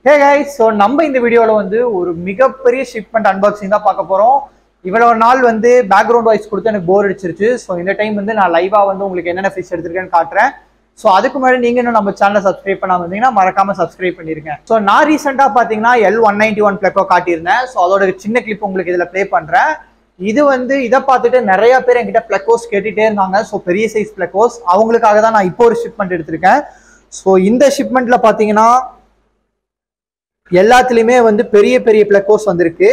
hey guys so நம்ம இந்த வீடியோவில் வந்து ஒரு மிகப்பெரிய ஷிப்மெண்ட் அன்பாக்சிங் தான் பார்க்க போகிறோம் இவ்வளோ நாள் வந்து பேக்ரவுண்ட் வாய்ஸ் கொடுத்து எனக்கு போர் அடிச்சிருச்சு ஸோ இந்த டைம் வந்து நான் லைவாக வந்து உங்களுக்கு என்னென்ன ஃபிஷ் எடுத்திருக்கேன்னு காட்டுறேன் ஸோ அதுக்கு முன்னாடி நீங்கள் இன்னும் நம்ம சேனலை சப்ஸ்கிரைப் பண்ணாமல் இருந்தீங்கன்னா மறக்காம சப்ஸ்கிரைப் பண்ணிருங்க ஸோ நான் ரீசெண்டாக பார்த்தீங்கன்னா L one ninety one pleco காட்டியிருந்தேன் ஸோ அதோட சின்ன கிளிப் உங்களுக்கு இதில் ப்ளே பண்ணுறேன் இது வந்து இதை பார்த்துட்டு நிறைய பேர் என்கிட்ட பிளக்கோஸ் கேட்டுட்டே இருந்தாங்க ஸோ பெரிய சைஸ் பிளக்கோஸ் அவங்களுக்காக தான் நான் இப்போ ஒரு ஷிப்மெண்ட் எடுத்திருக்கேன் ஸோ இந்த ஷிப்மெண்ட்டில் பார்த்தீங்கன்னா எல்லாத்துலயுமே வந்து பெரிய பெரிய பிளக்கோஸ் வந்திருக்கு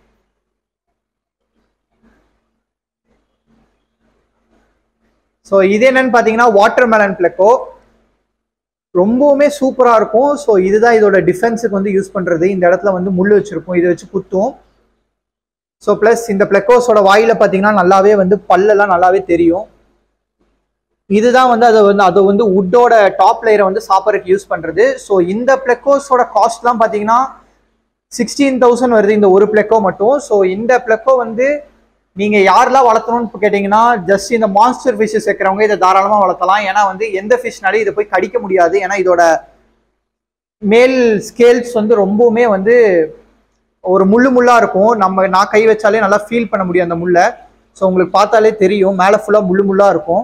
ஸோ இது என்னன்னு பார்த்தீங்கன்னா வாட்டர் மெலன் பிளக்கோ ரொம்பவுமே சூப்பராக இருக்கும் ஸோ இதுதான் இதோட டிஃபென்ஸுக்கு வந்து யூஸ் பண்ணுறது இந்த இடத்துல வந்து முள் வச்சிருக்கும் இதை வச்சு குத்தும் ஸோ ப்ளஸ் இந்த பிளக்கோஸோட வாயில பார்த்தீங்கன்னா நல்லாவே வந்து பல்லெல்லாம் நல்லாவே தெரியும் இதுதான் வந்து அதை வந்து அது வந்து உட்டோட டாப் லேயரை வந்து சாப்பிட்றதுக்கு யூஸ் பண்ணுறது ஸோ இந்த பிளக்கோஸோட காஸ்ட்லாம் பார்த்தீங்கன்னா சிக்ஸ்டீன் தௌசண்ட் வருது இந்த ஒரு பிளக்கோ மட்டும் ஸோ இந்த பிளக்கோ வந்து நீங்கள் யாரெல்லாம் வளர்த்தணும்னு கேட்டிங்கன்னா ஜஸ்ட் இந்த மான்ஸ்டர் ஃபிஷ்ஷஸ் வைக்கிறவங்க இதை தாராளமாக வளர்த்தலாம் ஏன்னா வந்து எந்த ஃபிஷ்னாலே இதை போய் கடிக்க முடியாது ஏன்னா இதோட மேல் ஸ்கேல்ஸ் வந்து ரொம்பவுமே வந்து ஒரு முள்ளு முள்ளாக இருக்கும் நம்ம நான் கை வச்சாலே நல்லா ஃபீல் பண்ண முடியும் அந்த முள்ளை ஸோ உங்களுக்கு பார்த்தாலே தெரியும் மேலே ஃபுல்லாக முள்ளு முள்ளாக இருக்கும்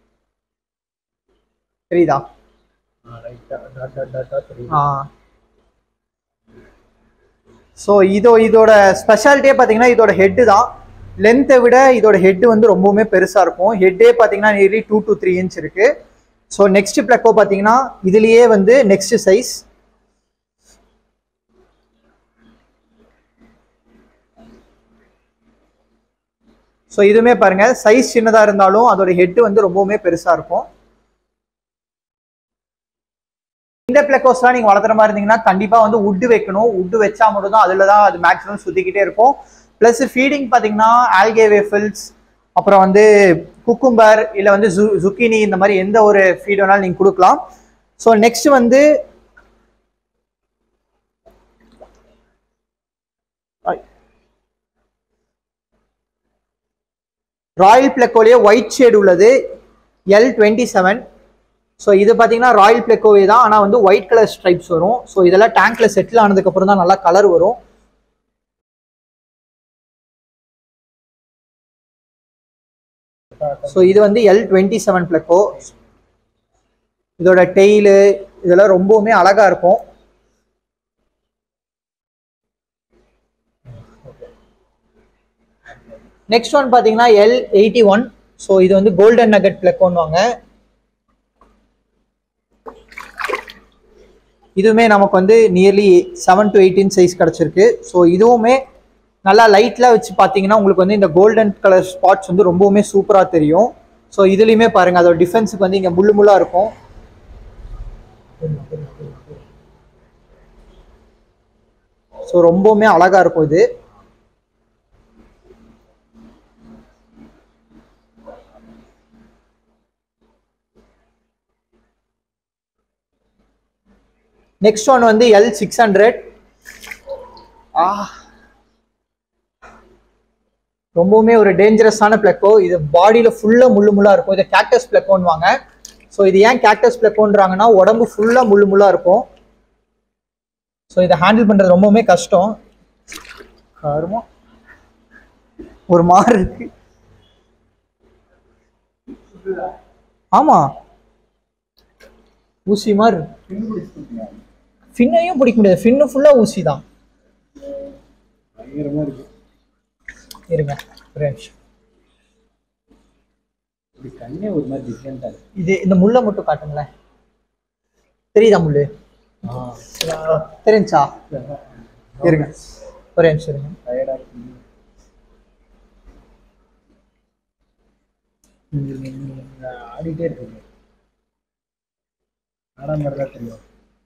தெரியுதா ஆ ஸோ இதோ இதோட ஸ்பெஷாலிட்டியே பார்த்தீங்கன்னா இதோட ஹெட்டு தான் லென்த்தை விட இதோட ஹெட்டு வந்து ரொம்பவுமே பெருசாக இருக்கும் ஹெட்டே பார்த்தீங்கன்னா nearly two to three inch இருக்கு ஸோ நெக்ஸ்ட் பிளக்கோ பார்த்தீங்கன்னா இதுலேயே வந்து நெக்ஸ்ட் சைஸ் ஸோ இதுவுமே பாருங்க சைஸ் சின்னதாக இருந்தாலும் அதோட ஹெட் வந்து ரொம்பவுமே பெருசாக இருக்கும் இந்த பிளக்கோஸ்லாம் நீங்க வளர்த்துற மாதிரி இருந்தீங்கன்னா கண்டிப்பா வந்து உட்டு வைக்கணும் உட்டு வச்சா மட்டும் தான் அதுல தான் அது மேக்ஸிமம் சுத்திக்கிட்டே இருக்கும் பிளஸ் ஃபீடிங் பாத்தீங்கன்னா ஆல்கே வேஃபில்ஸ் அப்புறம் வந்து குக்கும்பர் இல்ல வந்து ஜுக்கினி இந்த மாதிரி எந்த ஒரு ஃபீட் வேணாலும் நீங்க கொடுக்கலாம் ஸோ நெக்ஸ்ட் வந்து ராயல் பிளக்கோலேயே ஒயிட் ஷேட் உள்ளது எல் டுவெண்ட்டி செவன் ஸோ இது பார்த்தீங்கன்னா ராயல் பிளெக்கோவே தான் ஆனால் வந்து ஒயிட் கலர் ஸ்ட்ரைப்ஸ் வரும் ஸோ இதெல்லாம் டேங்க்ல செட்டில் ஆனதுக்கப்புறம் தான் நல்லா கலர் வரும் ஸோ இது வந்து எல் டுவெண்ட்டி செவன் பிளக்கோ இதோட டெய்லு இதெல்லாம் ரொம்பவுமே அழகா இருக்கும் நெக்ஸ்ட் ஒன் பார்த்தீங்கன்னா எல் எயிட்டி ஒன் ஸோ இது வந்து கோல்டன் நகட் பிளக்கோன்னுவாங்க இதுவுமே நமக்கு வந்து nearly seven to eighteen size கிடச்சிருக்கு ஸோ இதுவுமே நல்லா லைட்லாம் வச்சு பார்த்தீங்கன்னா உங்களுக்கு வந்து இந்த கோல்டன் கலர் ஸ்பாட்ஸ் வந்து ரொம்பவுமே சூப்பராக தெரியும் ஸோ இதுலேயுமே பாருங்கள் அதோட டிஃபென்ஸுக்கு வந்து இங்கே முள்ளு முள்ளாக இருக்கும் ஸோ ரொம்பவுமே அழகாக இருக்கும் இது நெக்ஸ்ட் ஒன் வந்து எல் சிக்ஸ் ஹண்ட்ரட் ஆ ரொம்பவுமே ஒரு டேஞ்சரஸான பிளக்கோ இது பாடியில் ஃபுல்லாக முள்ளு முள்ளாக இருக்கும் இதை கேக்டஸ் பிளக்கோன்னுவாங்க ஸோ இது ஏன் கேக்டஸ் பிளக்கோன்றாங்கன்னா உடம்பு ஃபுல்லாக முள்ளு முள்ளாக இருக்கும் ஸோ இதை ஹேண்டில் பண்ணுறது ரொம்பவுமே கஷ்டம் கருமோ ஒரு மாதிரி இருக்கு ஆமா ஊசி மாதிரி இருக்கு ஃபின்னையும் பிடிக்க முடியாது ஃபின்னு ஃபுல்லாக ஊசி தான் பயங்கரமா இருக்கு இருங்க ஒரு நிமிஷம் இப்படி கண்ணே ஒரு மாதிரி டிஃப்ரெண்டா இருக்கு இது இந்த முள்ளை மட்டும் காட்டுங்களேன் தெரியுதா முள்ளு தெரிஞ்சா இருங்க ஒரு நிமிஷம் இருங்க டயர்டா இருக்கு நீங்க ஆடிட்டே இருக்கீங்க ஆடாம மாதிரி தான் தெரியும்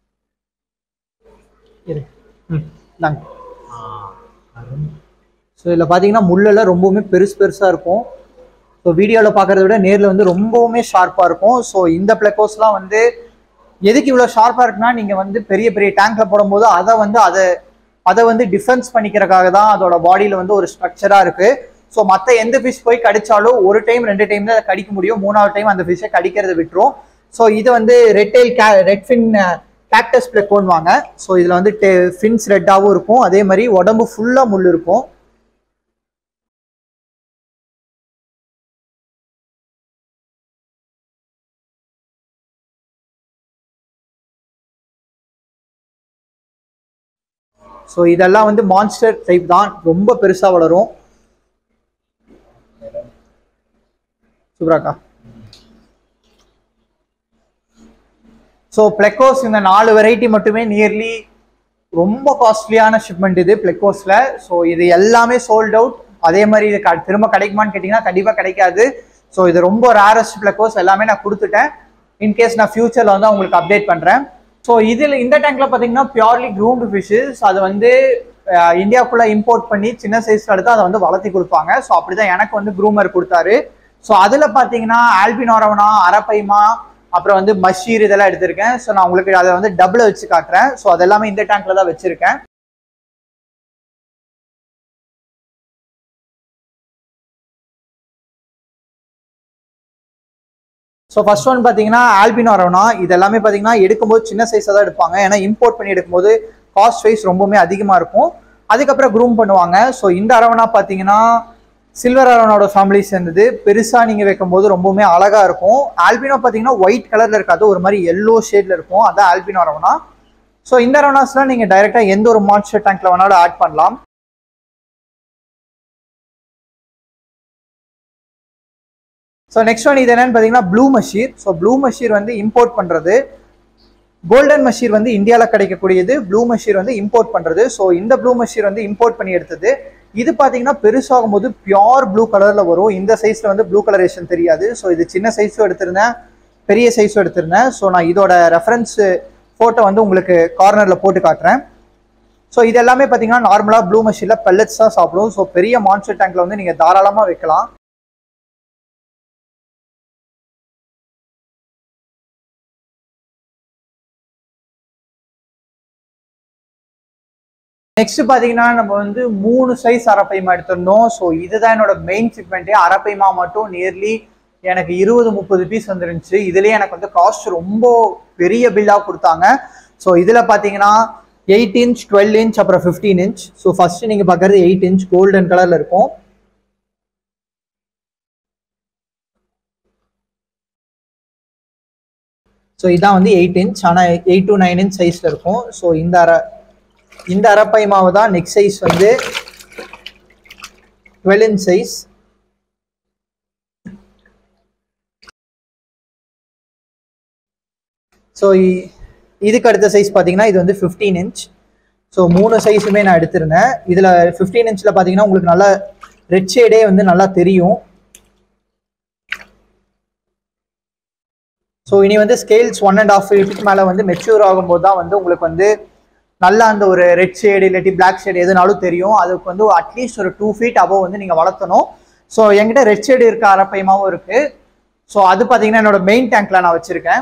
இருங்க ம் இந்தாங்க ஸோ இதில் பார்த்தீங்கன்னா முள்ளெல்லாம் ரொம்பவுமே பெருசு பெருசாக இருக்கும் ஸோ வீடியோவில் பார்க்குறத விட நேரில் வந்து ரொம்பவுமே ஷார்ப்பாக இருக்கும் ஸோ இந்த பிளக்கோஸ்லாம் வந்து எதுக்கு இவ்வளோ ஷார்ப்பாக இருக்குன்னா நீங்கள் வந்து பெரிய பெரிய டேங்க்ல போடும்போது அதை வந்து அதை அதை வந்து டிஃபென்ஸ் பண்ணிக்கிறதுக்காக தான் அதோட பாடியில் வந்து ஒரு ஸ்ட்ரக்சராக இருக்குது ஸோ மற்ற எந்த ஃபிஷ் போய் கடிச்சாலும் ஒரு டைம் ரெண்டு டைம் தான் அதை கடிக்க முடியும் மூணாவது டைம் அந்த ஃபிஷ்ஷை கடிக்கிறத விட்டுரும் ஸோ இது வந்து ரெட் டெயில் கே ரெட் ஃபின் கேக்டஸ் பிளெக்கோன்னு வாங்க ஸோ இதில் வந்து ஃபின்ஸ் ரெட்டாகவும் இருக்கும் அதே மாதிரி உடம்பு ஃபுல்லாக முள் இருக்கும் ஸோ இதெல்லாம் வந்து மான்ஸ்டர் டைப் தான் ரொம்ப பெருசாக வளரும் சூப்பராக்கா ஸோ பிளெக்கோஸ் இந்த நாலு வெரைட்டி மட்டுமே நியர்லி ரொம்ப காஸ்ட்லியான ஷிப்மெண்ட் இது பிளெக்கோஸில் ஸோ இது எல்லாமே சோல்ட் அவுட் அதே மாதிரி இது க- திரும்ப கிடைக்குமான்னு கேட்டிங்கன்னா கண்டிப்பாக கிடைக்காது ஸோ இது ரொம்ப ரேரஸ்ட் பிளெக்கோஸ் எல்லாமே நான் கொடுத்துட்டேன் இன்கேஸ் நான் ஃபியூச்சரில் வந்து உங்களுக்கு அப்டேட் பண்ணுறேன் ஸோ இதில் இந்த டேங்க்ல பார்த்தீங்கன்னா பியூர்லி க்ரூம்டு ஃபிஷ்ஷஸ் அது வந்து அஹ், இந்தியாவுக்குள்ள இம்போர்ட் பண்ணி சின்ன சைஸ்ல எடுத்து அதை வந்து வளர்த்தி கொடுப்பாங்க ஸோ அப்படிதான் எனக்கு வந்து க்ரூமர் கொடுத்தாரு ஸோ அதில் பார்த்தீங்கன்னா ஆல்பினோரவனா அரப்பைமா அப்புறம் வந்து மஷீர் இதெல்லாம் எடுத்திருக்கேன் ஸோ நான் உங்களுக்கு அதை வந்து டபுள் வச்சு காட்டுறேன் ஸோ அது எல்லாமே இந்த டேங்க்ல தான் வச்சிருக்கேன் ஸோ ஃபர்ஸ்ட் ஒன் பார்த்தீங்கன்னா ஆல்பினோ அரவணா இது எல்லாமே பார்த்தீங்கன்னா எடுக்கும்போது சின்ன சைஸாக தான் எடுப்பாங்க ஏன்னா இம்போர்ட் பண்ணி எடுக்கும்போது காஸ்ட் வைஸ் ரொம்பவுமே அதிகமாக இருக்கும் அதுக்கப்புறம் க்ரூம் பண்ணுவாங்க ஸோ இந்த அரவணா பார்த்தீங்கன்னா சில்வர் அரவணோட ஃபேமிலி சேர்ந்தது பெருசாக நீங்கள் வைக்கும்போது ரொம்பவுமே அழகாக இருக்கும் ஆல்பினோ பார்த்தீங்கன்னா ஒயிட் கலரில் இருக்காது ஒரு மாதிரி எல்லோ ஷேடில் இருக்கும் அதான் ஆல்பினோ அரவணா ஸோ இந்த அரவணாஸ்லாம் நீங்கள் டைரெக்டாக எந்த ஒரு மான்ஸ்டர் டேங்க்ல வேணாலும் ஆட் பண்ணலாம் ஸோ நெக்ஸ்ட் ஒன் இது என்னன்னு பார்த்தீங்கன்னா blue mahseer so blue mahseer வந்து இம்போர்ட் பண்ணுறது கோல்டன் மஷீர் வந்து இந்தியாவில் கிடைக்கக்கூடியது ப்ளூ மஷீர் வந்து இம்போர்ட் பண்ணுறது ஸோ இந்த ப்ளூ மஷீர் வந்து இம்போர்ட் பண்ணி எடுத்தது இது பார்த்தீங்கன்னா பெருசாகும் போது பியோர் ப்ளூ கலரில் வரும் இந்த சைஸில் வந்து ப்ளூ கலரேஷன் தெரியாது ஸோ இது சின்ன சைஸும் எடுத்திருந்தேன் பெரிய சைஸும் எடுத்திருந்தேன் ஸோ நான் இதோட ரெஃபரன்ஸ் ஃபோட்டோ வந்து உங்களுக்கு கார்னரில் போட்டு காட்டுறேன் ஸோ இது எல்லாமே பார்த்தீங்கன்னா நார்மலாக ப்ளூ மஷீனில் பெல்லட்ஸ் தான் சாப்பிடும் ஸோ பெரிய மான்ஸ்டர் டேங்க்ல வந்து நீங்கள் தாராளமாக வைக்கலாம் நெக்ஸ்ட் பாத்தீங்கன்னா நம்ம வந்து மூணு சைஸ் அரப்பைமா எடுத்திருந்தோம் ஸோ இதுதான் என்னோட மெயின் ஷிப்மெண்ட்டே அரப்பைமா மட்டும் நியர்லி எனக்கு இருபது முப்பது பீஸ் வந்துருந்துச்சு இதுலயே எனக்கு வந்து காஸ்ட் ரொம்ப பெரிய பில்லாக கொடுத்தாங்க ஸோ இதில் பார்த்தீங்கன்னா எயிட் இன்ச் டுவெல் இன்ச் அப்புறம் ஃபிஃப்டீன் இன்ச் ஸோ ஃபர்ஸ்ட் நீங்கள் பார்க்குறது எயிட் இன்ச் கோல்டன் கலரில் இருக்கும் ஸோ இதான் வந்து எயிட் இன்ச் ஆனால் எயிட் டு நைன் இன்ச் சைஸில் இருக்கும் ஸோ இந்த அரை இந்த அரப்பை மாவு தான் நெக் சைஸ் வந்து டுவெல் இன்ச் சைஸ் ஸோ இதுக்கு அடுத்த சைஸ் பார்த்தீங்கன்னா இது வந்து ஃபிஃப்டீன் இன்ச் ஸோ மூணு சைஸுமே நான் எடுத்திருந்தேன் இதில் ஃபிஃப்டீன் இன்ச்சில் பார்த்தீங்கன்னா உங்களுக்கு நல்லா ரெட் ஷேடே வந்து நல்லா தெரியும் ஸோ இனி வந்து ஸ்கேல்ஸ் ஒன் அண்ட் ஆஃப் ஃபீட்டுக்கு மேலே வந்து மெச்சூர் ஆகும்போது தான் வந்து உங்களுக்கு வந்து நல்லா அந்த ஒரு ரெட் ஷேடு இல்லாட்டி பிளாக் ஷேடு எதுனாலும் தெரியும் அதுக்கு வந்து அட்லீஸ்ட் ஒரு டூ ஃபீட் அபவ் வந்து நீங்கள் வளர்த்தணும் ஸோ என்கிட்ட ரெட் ஷேடு இருக்க அரப்பையமாவும் இருக்கு ஸோ அது பார்த்தீங்கன்னா என்னோட மெயின் டேங்க்ல நான் வச்சிருக்கேன்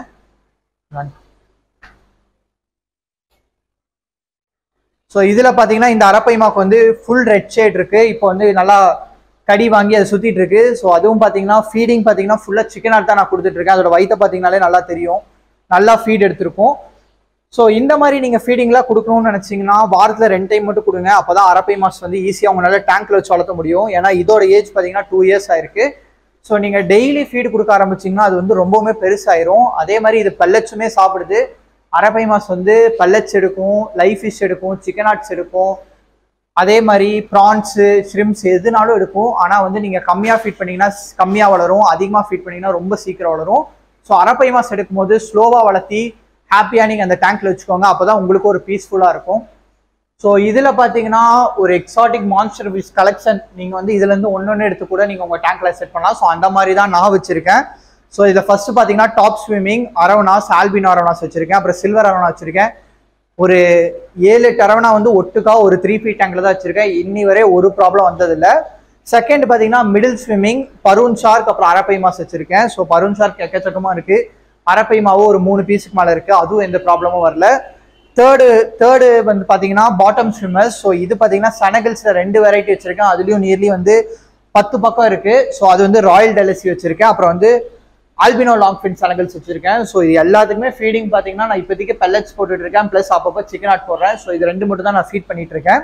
ஸோ இதில் பார்த்தீங்கன்னா இந்த அரப்பைமாக்கு வந்து ஃபுல் ரெட் ஷேட் இருக்கு இப்போ வந்து நல்லா கடி வாங்கி அதை சுத்திட்டு இருக்கு ஸோ அதுவும் பார்த்தீங்கன்னா ஃபீடிங் பார்த்தீங்கன்னா ஃபுல்லாக சிக்கன் ஆட் தான் நான் கொடுத்துட்டு இருக்கேன் அதோட வயிற்ற பார்த்தீங்கனாலே நல்லா தெரியும் நல்லா ஃபீட் எடுத்திருக்கும் ஸோ இந்த மாதிரி நீங்கள் ஃபீடிங்லாம் கொடுக்கணும்னு நினச்சிங்கன்னா வாரத்தில் ரெண்டு டைம் மட்டும் கொடுங்க அப்போ தான் அரப்பை மாஸ் வந்து ஈஸியாக உங்களால் டேங்க்ல வச்சு வளர்த்த முடியும் ஏன்னா இதோட ஏஜ் பார்த்தீங்கன்னா டூ இயர்ஸ் ஆயிருக்கு ஸோ நீங்கள் டெய்லி ஃபீடு கொடுக்க ஆரம்பிச்சிங்கன்னா அது வந்து ரொம்பவுமே பெருசாயிரும் அதே மாதிரி இது பல்லட்ஸுமே சாப்பிடுது அரப்பை மாஸ் வந்து பல்லட்ஸ் எடுக்கும் லைஃப் ஃபிஷ் எடுக்கும் சிக்கன் ஆட்ஸ் எடுக்கும் அதே மாதிரி ப்ரான்ஸு ஷ்ரிம்ஸ் எதுனாலும் எடுக்கும் ஆனால் வந்து நீங்கள் கம்மியாக ஃபீட் பண்ணீங்கன்னா கம்மியாக வளரும் அதிகமாக ஃபீட் பண்ணீங்கன்னா ரொம்ப சீக்கிரம் வளரும் ஸோ அரப்பை மாஸ் எடுக்கும்போது ஸ்லோவாக வளர்த்தி ஹாப்பியாக நீங்கள் அந்த டேங்க்ல வச்சுக்கோங்க அப்போ தான் உங்களுக்கு ஒரு பீஸ்ஃபுல்லாக இருக்கும் ஸோ இதில் பார்த்தீங்கன்னா ஒரு எக்ஸாட்டிக் மான்ஸ்டர் ஃபிஷ் கலெக்ஷன் நீங்கள் வந்து இதுலேருந்து ஒன்று ஒன்று எடுத்து கூட நீங்கள் உங்கள் டேங்க்ல செட் பண்ணலாம் ஸோ அந்த மாதிரி தான் நான் வச்சுருக்கேன் ஸோ இதில் ஃபர்ஸ்ட் பார்த்தீங்கன்னா top swimming arowanas albino arowanas வச்சுருக்கேன் அப்புறம் சில்வர் அரவணா வச்சுருக்கேன் ஒரு ஏழு எட்டு அரவணா வந்து ஒட்டுக்கா ஒரு த்ரீ ஃபீட் டேங்க்ல தான் வச்சிருக்கேன் இன்னி வரை ஒரு ப்ராப்ளம் வந்ததில்ல செகண்ட் பார்த்தீங்கன்னா மிடில் ஸ்விம்மிங் பரூன் ஷார்க் அப்புறம் அரப்பை மாஸ் வச்சிருக்கேன் ஸோ பரூன் ஷார்க் எக்கச்சக்கமாக இருக்கு அரப்பை மாவு ஒரு மூணு பீஸுக்கு மேலே இருக்கு அதுவும் எந்த ப்ராப்ளமும் வரல தேர்டு தேர்டு வந்து பார்த்தீங்கன்னா பாட்டம் ஸ்விம்மர்ஸ் ஸோ இது பார்த்தீங்கன்னா சனகல்ஸ்ல ரெண்டு வெரைட்டி வச்சிருக்கேன் அதுலேயும் நியர்லி வந்து பத்து பக்கம் இருக்கு ஸோ அது வந்து ராயல் டெலசி வச்சிருக்கேன் அப்புறம் வந்து ஆல்பினோ லாங் ஃபின் சேனல்ஸ் வச்சிருக்கேன் ஸோ இது எல்லாத்துக்குமே ஃபீடிங் பார்த்தீங்கன்னா நான் இப்போதைக்கு pellets போட்டுட்டு இருக்கேன் ப்ளஸ் அப்பப்போ சிக்கன் ஆட் போடுறேன் ஸோ இது ரெண்டு மட்டும் தான் நான் ஃபீட் பண்ணிட்டு இருக்கேன்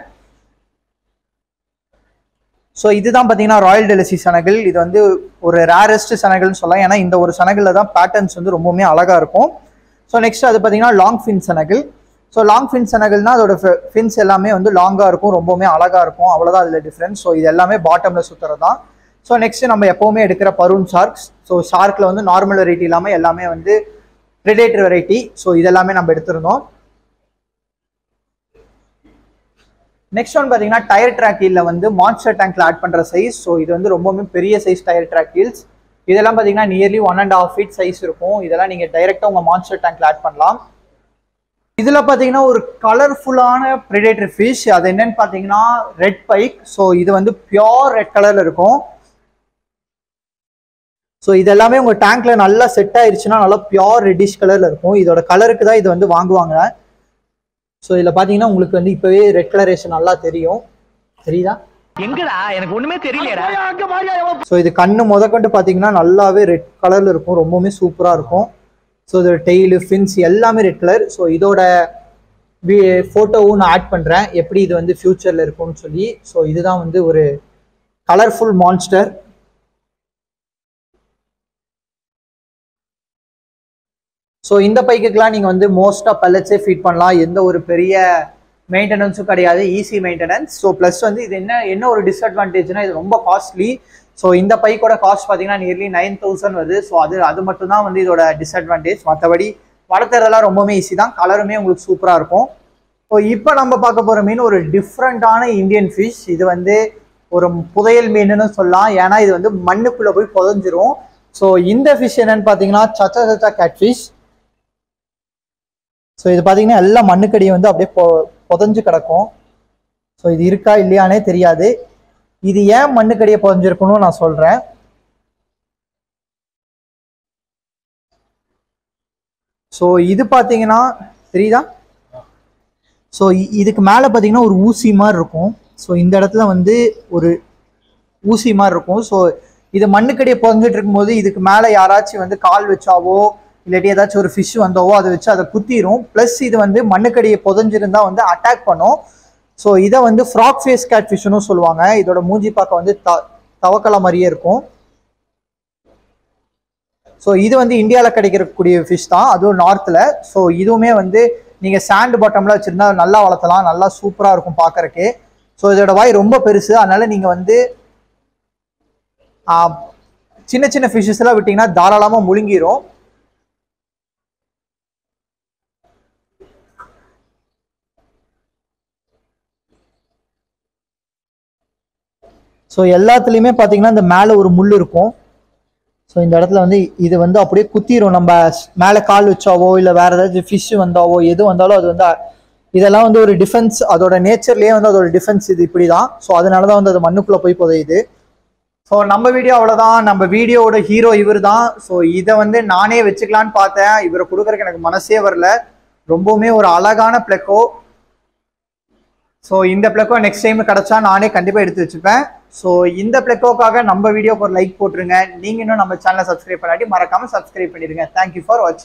ஸோ இதுதான் பார்த்தீங்கன்னா ராயல் டெலிசி சனகல் இது வந்து ஒரு ரேரஸ்ட் சனகல்னு சொல்லலாம் ஏன்னா இந்த ஒரு சனகலில் தான் பேட்டர்ன்ஸ் வந்து ரொம்பவுமே அழகாக இருக்கும் ஸோ நெக்ஸ்ட் அது பார்த்தீங்கன்னா long fin senegal so long fin சனகல்னா அதோட ஃபின்ஸ் எல்லாமே வந்து லாங்காக இருக்கும் ரொம்பவுமே அழகாக இருக்கும் அவ்வளோதான் அதில் டிஃப்ரென்ஸ் ஸோ இது எல்லாமே பாட்டமில் சுற்றுறது தான் ஸோ நெக்ஸ்ட் நம்ம எப்போவுமே எடுக்கிற பரூன் ஷார்க்ஸ் ஸோ ஷார்க்கில் வந்து நார்மல் வெரைட்டி இல்லாமல் எல்லாமே வந்து ப்ரிடேட்டர் வெரைட்டி ஸோ இதெல்லாமே நம்ம எடுத்திருந்தோம் நெக்ஸ்ட் ஒன் பார்த்தீங்கன்னா டயர் ட்ராக் கீழில் வந்து மான்ஸ்டர் டேங்க்ல ஆட் பண்ணுற சைஸ் ஸோ இது வந்து ரொம்பவுமே பெரிய சைஸ் டயர் ட்ராக் கீல்ஸ் இதெல்லாம் பார்த்தீங்கன்னா nearly one and half feet size இருக்கும் இதெல்லாம் நீங்கள் டைரெக்டாக உங்கள் மான்ஸ்டர் டேங்க்ல ஆட் பண்ணலாம் இதில் பார்த்தீங்கன்னா ஒரு கலர்ஃபுல்லான ப்ரிடேட்டர் ஃபிஷ் அது என்னன்னு பார்த்தீங்கன்னா ரெட் பைக் ஸோ இது வந்து பியோர் ரெட் கலரில் இருக்கும் ஸோ இது எல்லாமே உங்கள் டேங்க்ல நல்லா செட் ஆயிருச்சுன்னா நல்லா பியோர் ரெட்டிஷ் கலரில் இருக்கும் இதோட கலருக்கு தான் இது வந்து வாங்குவாங்க ஸோ இதில் பார்த்தீங்கன்னா உங்களுக்கு வந்து இப்போவே ரெட் கலரேஷன் நல்லா தெரியும் தெரியுதா எங்கடா எனக்கு ஒண்ணுமே தெரியலடா ஸோ இது கண்ணு முதற்கொண்டு பார்த்தீங்கன்னா நல்லாவே ரெட் கலரில் இருக்கும் ரொம்பவுமே சூப்பராக இருக்கும் ஸோ இதோட டெய்லு ஃபின்ஸ் எல்லாமே ரெட் கலர் ஸோ இதோட ஃபோட்டோவும் நான் ஆட் பண்ணுறேன் எப்படி இது வந்து ஃப்யூச்சரில் இருக்கும்னு சொல்லி ஸோ இதுதான் வந்து ஒரு கலர்ஃபுல் மான்ஸ்டர் ஸோ இந்த பைக்குக்கெலாம் நீங்கள் வந்து மோஸ்ட்டாக பல்லட்ஸே ஃபீட் பண்ணலாம் எந்த ஒரு பெரிய மெயின்டெனன்ஸும் கிடையாது ஈஸி மெயின்டெனன்ஸ் ஸோ ப்ளஸ் வந்து இது என்ன என்ன ஒரு டிஸ்அட்வான்டேஜ்னா இது ரொம்ப காஸ்ட்லி ஸோ இந்த பைக்கோட காஸ்ட் பார்த்தீங்கன்னா நியர்லி நைன் தௌசண்ட் வருது ஸோ அது அது மட்டும் தான் வந்து இதோட டிஸ்அட்வான்டேஜ் மற்றபடி வளர்த்துறதெல்லாம் ரொம்பவுமே ஈஸி தான் கலருமே உங்களுக்கு சூப்பராக இருக்கும் ஸோ இப்போ நம்ம பார்க்க போகிற மீன் ஒரு டிஃப்ரெண்ட்டான இந்தியன் ஃபிஷ் இது வந்து ஒரு புதையல் மீனுன்னு சொல்லலாம் ஏன்னா இது வந்து மண்ணுக்குள்ளே போய் புதஞ்சிரும் ஸோ இந்த ஃபிஷ் என்னன்னு பார்த்தீங்கன்னா chaca chaca catfish so இது பார்த்தீங்கன்னா எல்லா மண்ணுக்கடியை வந்து அப்படியே பொ புதஞ்சு கிடக்கும் ஸோ இது இருக்கா இல்லையானே தெரியாது இது ஏன் மண்ணுக்கடியை புதஞ்சிருக்கணும்னு நான் சொல்கிறேன் ஸோ இது பார்த்தீங்கன்னா தெரியுதா ஸோ இதுக்கு மேலே பார்த்தீங்கன்னா ஒரு ஊசி மாதிரி இருக்கும் ஸோ இந்த இடத்துல வந்து ஒரு ஊசி மாதிரி இருக்கும் ஸோ இது மண்ணுக்கடியை புதஞ்சிட்டு இருக்கும்போது இதுக்கு மேலே யாராச்சும் வந்து கால் வச்சாவோ இல்லாட்டி ஏதாச்சும் ஒரு ஃபிஷ் வந்தாவோ அதை வச்சு அதை குத்திரும் ப்ளஸ் இது வந்து மண்ணுக்கடியை புதஞ்சிருந்தா வந்து அட்டாக் பண்ணும் ஸோ இதை வந்து ஃப்ராக் ஃபேஸ் கேட் ஃபிஷ்னு சொல்லுவாங்க இதோட மூஞ்சி பார்க்க வந்து த தவக்கலை மாதிரியே இருக்கும் ஸோ இது வந்து இந்தியாவில் கிடைக்கக்கூடிய ஃபிஷ் தான் அதுவும் நார்த்தில் ஸோ இதுவுமே வந்து நீங்கள் சாண்ட் பாட்டமில் வச்சுருந்தா நல்லா வளர்த்தலாம் நல்லா சூப்பராக இருக்கும் பார்க்கறக்கு ஸோ இதோட வாய் ரொம்ப பெருசு அதனால நீங்கள் வந்து ஆ, சின்ன சின்ன ஃபிஷ்ஷஸ் எல்லாம் விட்டிங்கன்னா தாராளமாக முழுங்கிரும் ஸோ எல்லாத்துலேயுமே பார்த்தீங்கன்னா இந்த மேலே ஒரு முள் இருக்கும் ஸோ இந்த இடத்துல வந்து இது வந்து அப்படியே குத்திரும் நம்ம மேலே கால் வச்சாவோ இல்லை வேற ஏதாச்சும் ஃபிஷ் வந்தாவோ எது வந்தாலும் அது வந்து இதெல்லாம் வந்து ஒரு டிஃபென்ஸ் அதோட நேச்சர்லேயே வந்து அதோட டிஃபென்ஸ் இது இப்படி தான் ஸோ அதனால தான் வந்து அது மண்ணுக்குள்ளே போய் புதையுது ஸோ நம்ம வீடியோ அவ்வளோதான் நம்ம வீடியோவோட ஹீரோ இவர் தான் ஸோ இதை வந்து நானே வச்சுக்கலான்னு பார்த்தேன் இவரை கொடுக்குறக்கு எனக்கு மனசே வரல ரொம்பவுமே ஒரு அழகான பிளக்கோ ஸோ இந்த பிளக்கோ நெக்ஸ்ட் டைம் கிடைச்சா நானே கண்டிப்பாக எடுத்து வச்சுப்பேன் ஸோ இந்த பிளக்கோக்காக நம்ம வீடியோக்கு ஒரு லைக் போட்டுருங்க நீங்கள் இன்னும் நம்ம சேனலை சப்ஸ்கிரைப் பண்ணாட்டி மறக்காமல் சப்ஸ்கிரைப் பண்ணிடுங்க தேங்க்யூ ஃபார் வாட்சிங்